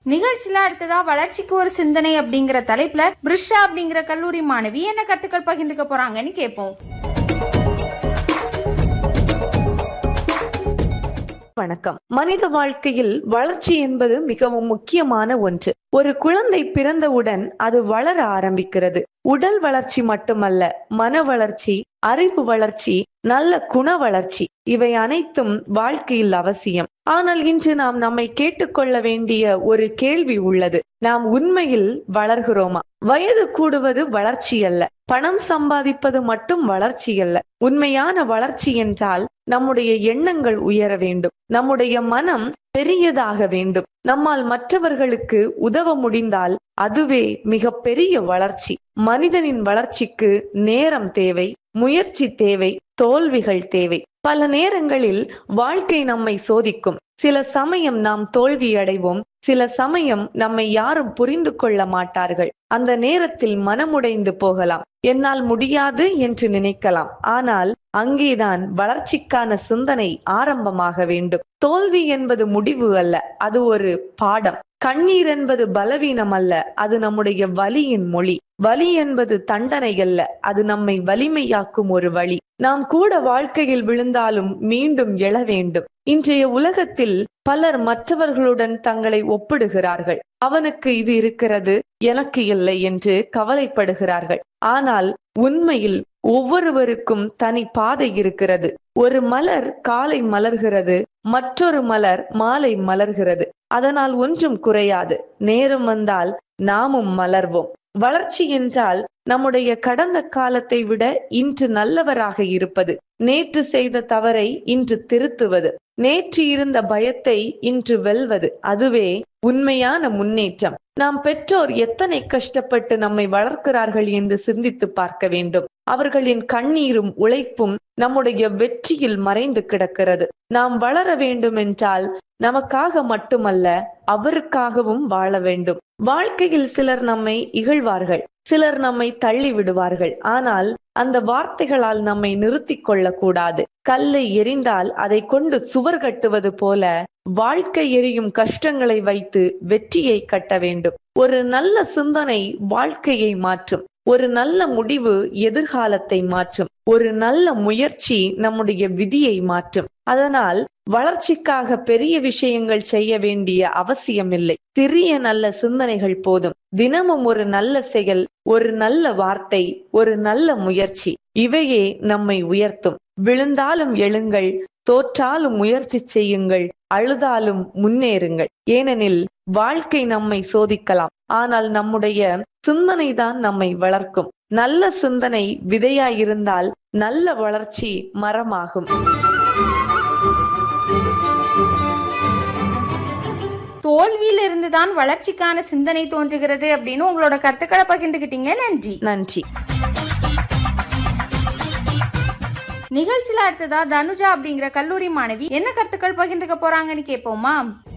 நிகழ்ச்சியில அடுத்ததா வளர்ச்சிக்கு ஒரு சிந்தனை அப்படிங்கிற தலைப்புல பிரிஷா அப்படிங்கிற கல்லூரி மாணவி என்ன கருத்துக்கள் பகிர்ந்துக்க போறாங்கன்னு கேட்போம் வணக்கம் மனித வாழ்க்கையில் வளர்ச்சி என்பது மிகவும் முக்கியமான ஒன்று ஒரு குழந்தை பிறந்தவுடன் அது வளர ஆரம்பிக்கிறது உடல் வளர்ச்சி மட்டுமல்ல மன வளர்ச்சி அறிவு வளர்ச்சி நல்ல குண வளர்ச்சி இவை அனைத்தும் வாழ்க்கையில் அவசியம் ஆனால் இன்று நாம் நம்மை கேட்டுக்கொள்ள வேண்டிய ஒரு கேள்வி உள்ளது நாம் உண்மையில் வளர்கிறோமா வயது கூடுவது வளர்ச்சி அல்ல பணம் சம்பாதிப்பது மட்டும் வளர்ச்சி அல்ல உண்மையான வளர்ச்சி என்றால் நம்முடைய எண்ணங்கள் உயர வேண்டும் நம்முடைய மனம் பெரியதாக வேண்டும் நம்மால் மற்றவர்களுக்கு உதவ முடிந்தால் அதுவே மிக பெரிய வளர்ச்சி மனிதனின் வளர்ச்சிக்கு நேரம் தேவை முயற்சி தேவை தோல்விகள் தேவை பல நேரங்களில் வாழ்க்கை நம்மை சோதிக்கும் சில சமயம் நாம் தோல்வி அடைவோம் சில சமயம் நம்மை யாரும் புரிந்து கொள்ள மாட்டார்கள் அந்த நேரத்தில் மனமுடைந்து போகலாம் என்னால் முடியாது என்று நினைக்கலாம் ஆனால் அங்கேதான் வளர்ச்சிக்கான சிந்தனை ஆரம்பமாக வேண்டும் தோல்வி என்பது முடிவு அல்ல அது ஒரு பாடம் கண்ணீர் என்பது பலவீனம் அல்ல அது நம்முடைய வலியின் மொழி வலி என்பது தண்டனை அல்ல அது நம்மை வலிமையாக்கும் ஒரு வழி நாம் கூட வாழ்க்கையில் விழுந்தாலும் மீண்டும் எழ வேண்டும் இன்றைய உலகத்தில் பலர் மற்றவர்களுடன் தங்களை ஒப்பிடுகிறார்கள் அவனுக்கு இது இருக்கிறது எனக்கு இல்லை என்று கவலைப்படுகிறார்கள் ஆனால் உண்மையில் ஒவ்வொருவருக்கும் தனி பாதை இருக்கிறது ஒரு மலர் காலை மலர்கிறது மற்றொரு மலர் மாலை மலர்கிறது அதனால் ஒன்றும் குறையாது நேரம் வந்தால் நாமும் மலர்வோம் வளர்ச்சி என்றால் நம்முடைய கடந்த காலத்தை விட இன்று நல்லவராக இருப்பது நேற்று செய்த தவறை இன்று திருத்துவது நேற்று இருந்த பயத்தை இன்று வெல்வது அதுவே உண்மையான முன்னேற்றம் நாம் பெற்றோர் எத்தனை கஷ்டப்பட்டு நம்மை வளர்க்கிறார்கள் என்று சிந்தித்து பார்க்க வேண்டும் அவர்களின் கண்ணீரும் உழைப்பும் நம்முடைய வெற்றியில் மறைந்து கிடக்கிறது நாம் வளர வேண்டும் என்றால் நமக்காக மட்டுமல்ல அவருக்காகவும் வாழ வேண்டும் வாழ்க்கையில் சிலர் நம்மை இகழ்வார்கள் சிலர் நம்மை தள்ளி விடுவார்கள் ஆனால் அந்த வார்த்தைகளால் நம்மை நிறுத்திக் கொள்ளக்கூடாது கல்லை எரிந்தால் அதை கொண்டு சுவர் கட்டுவது போல வாழ்க்கை எரியும் கஷ்டங்களை வைத்து வெற்றியை கட்ட வேண்டும் ஒரு நல்ல சிந்தனை வாழ்க்கையை மாற்றும் ஒரு நல்ல முடிவு எதிர்காலத்தை மாற்றும் ஒரு நல்ல முயற்சி நம்முடைய விதியை மாற்றும் அதனால் வளர்ச்சிக்காக பெரிய விஷயங்கள் செய்ய வேண்டிய அவசியமில்லை சிறிய நல்ல சிந்தனைகள் போதும் தினமும் ஒரு நல்ல செயல் ஒரு நல்ல வார்த்தை ஒரு நல்ல முயற்சி இவையே நம்மை உயர்த்தும் விழுந்தாலும் எழுங்கள் தோற்றாலும் முயற்சி செய்யுங்கள் அழுதாலும் முன்னேறுங்கள் ஏனெனில் வாழ்க்கை நம்மை சோதிக்கலாம் ஆனால் நம்முடைய சிந்தனை தான் நம்மை வளர்க்கும் நல்ல சிந்தனை விதையாயிருந்தால் நல்ல வளர்ச்சி மரமாகும் தோல்வியில இருந்துதான் வளர்ச்சிக்கான சிந்தனை தோன்றுகிறது அப்படின்னு உங்களோட கருத்துக்களை பகிர்ந்துகிட்டீங்க நன்றி நன்றி நிகழ்ச்சியில அடுத்ததா தனுஜா அப்படிங்கிற கல்லூரி மாணவி என்ன கருத்துக்கள் பகிர்ந்துக்க போறாங்கன்னு கேட்போமா